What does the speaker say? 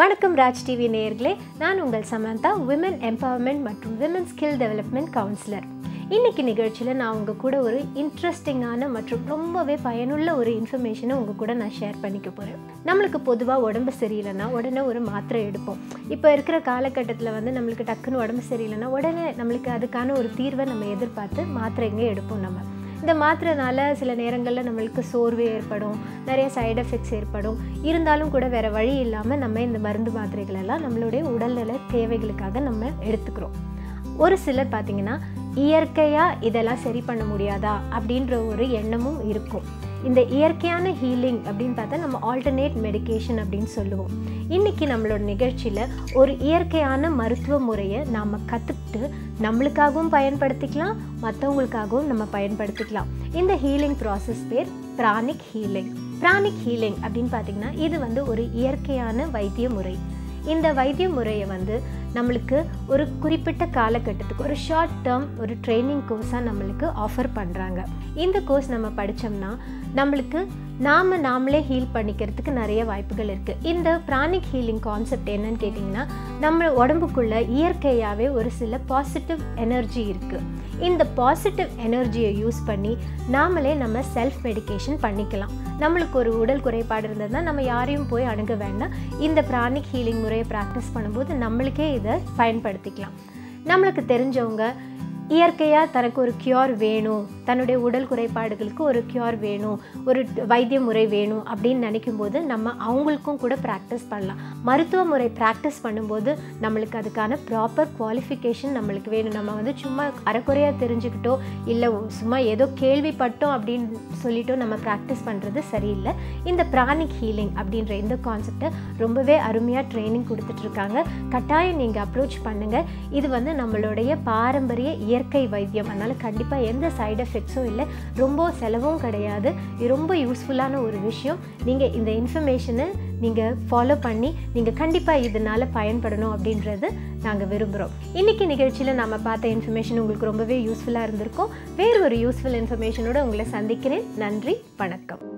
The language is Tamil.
வணக்கம் ராஜ் டிவி நேயர்களே நான் உங்கள் சமந்தா விமன் எம்பவர்மெண்ட் மற்றும் விமன் ஸ்கில் டெவலப்மெண்ட் கவுன்சிலர் இன்னைக்கு நிகழ்ச்சியில் நான் உங்கள் கூட ஒரு இன்ட்ரெஸ்டிங்கான மற்றும் ரொம்பவே பயனுள்ள ஒரு இன்ஃபர்மேஷனை உங்கள் கூட நான் ஷேர் பண்ணிக்க போகிறேன் நம்மளுக்கு பொதுவாக உடம்பு சரியில்லைன்னா உடனே ஒரு மாத்திரை எடுப்போம் இப்போ இருக்கிற காலகட்டத்தில் வந்து நம்மளுக்கு டக்குன்னு உடம்பு சரியில்லைன்னா உடனே நம்மளுக்கு அதுக்கான ஒரு தீர்வை நம்ம எதிர்பார்த்து மாத்திரைங்க எடுப்போம் நம்ம இந்த மாத்திரைனால சில நேரங்களில் நம்மளுக்கு சோர்வு ஏற்படும் நிறைய சைடு எஃபெக்ட்ஸ் ஏற்படும் இருந்தாலும் கூட வேறு வழி இல்லாமல் நம்ம இந்த மருந்து மாத்திரைகள் எல்லாம் நம்மளுடைய உடல்நல தேவைகளுக்காக நம்ம எடுத்துக்கிறோம் ஒரு சிலர் பார்த்திங்கன்னா இயற்கையாக இதெல்லாம் சரி பண்ண முடியாதா அப்படின்ற ஒரு எண்ணமும் இருக்கும் இந்த இயற்கையான ஹீலிங் அப்படின்னு பார்த்தா நம்ம ஆல்டர்னேட் மெடிகேஷன் அப்படின்னு சொல்லுவோம் இன்றைக்கி நம்மளோட நிகழ்ச்சியில் ஒரு இயற்கையான மருத்துவ முறையை நாம் கற்றுக்கிட்டு நம்மளுக்காகவும் பயன்படுத்திக்கலாம் மற்றவங்களுக்காகவும் நம்ம பயன்படுத்திக்கலாம் இந்த ஹீலிங் ப்ராசஸ் பேர் பிராணிக் ஹீலிங் பிராணிக் ஹீலிங் அப்படின்னு பார்த்திங்கன்னா இது வந்து ஒரு இயற்கையான வைத்திய முறை இந்த வைத்திய முறையை வந்து நம்மளுக்கு ஒரு குறிப்பிட்ட காலகட்டத்துக்கு ஒரு ஷார்ட் டேர்ம் ஒரு ட்ரைனிங் கோர்ஸாக நம்மளுக்கு ஆஃபர் பண்ணுறாங்க இந்த கோர்ஸ் நம்ம படித்தோம்னா நம்மளுக்கு நாம் நாமளே ஹீல் பண்ணிக்கிறதுக்கு நிறைய வாய்ப்புகள் இருக்குது இந்த ப்ராணிக் ஹீலிங் கான்செப்ட் என்னன்னு கேட்டிங்கன்னா நம்ம உடம்புக்குள்ளே இயற்கையாகவே ஒரு சில பாசிட்டிவ் எனர்ஜி இருக்குது இந்த பாசிட்டிவ் எனர்ஜியை யூஸ் பண்ணி நாமளே நம்ம செல்ஃப் மெடிகேஷன் பண்ணிக்கலாம் நம்மளுக்கு ஒரு உடல் குறைபாடு இருந்ததுன்னா நம்ம யாரையும் போய் அணுக வேண்டாம் இந்த ப்ராணிக் ஹீலிங் முறையை ப்ராக்டிஸ் பண்ணும்போது நம்மளுக்கே இதை பயன்படுத்திக்கலாம் நம்மளுக்கு தெரிஞ்சவங்க இயற்கையாக தனக்கு ஒரு க்யூர் வேணும் தன்னுடைய உடல் குறைபாடுகளுக்கு ஒரு க்யூர் வேணும் ஒரு வைத்திய முறை வேணும் அப்படின்னு நினைக்கும் போது நம்ம அவங்களுக்கும் கூட ப்ராக்டிஸ் பண்ணலாம் மருத்துவ முறை ப்ராக்டிஸ் பண்ணும்போது நம்மளுக்கு அதுக்கான ப்ராப்பர் குவாலிஃபிகேஷன் நம்மளுக்கு வேணும் நம்ம வந்து சும்மா அறக்குறையாக தெரிஞ்சுக்கிட்டோ இல்லை சும்மா ஏதோ கேள்விப்பட்டோம் அப்படின்னு சொல்லிட்டோ நம்ம ப்ராக்டிஸ் பண்ணுறது சரியில்லை இந்த ப்ராணிக் ஹீலிங் அப்படின்ற இந்த கான்செப்டை ரொம்பவே அருமையாக ட்ரைனிங் கொடுத்துட்ருக்காங்க கட்டாயம் நீங்கள் அப்ரோச் பண்ணுங்கள் இது வந்து நம்மளுடைய பாரம்பரிய இயற்கை வைத்தியம் அதனால் கண்டிப்பாக எந்த சைடு எஃபெக்ட்ஸும் இல்லை ரொம்ப செலவும் கிடையாது இது ரொம்ப யூஸ்ஃபுல்லான ஒரு விஷயம் நீங்கள் இந்த இன்ஃபர்மேஷனை நீங்கள் ஃபாலோ பண்ணி நீங்கள் கண்டிப்பாக இதனால் பயன்படணும் அப்படின்றது நாங்கள் விரும்புகிறோம் இன்றைக்கி நிகழ்ச்சியில் நம்ம பார்த்த இன்ஃபர்மேஷன் உங்களுக்கு ரொம்பவே யூஸ்ஃபுல்லாக இருந்திருக்கும் வேறு ஒரு யூஸ்ஃபுல் இன்ஃபர்மேஷனோடு உங்களை சந்திக்கிறேன் நன்றி வணக்கம்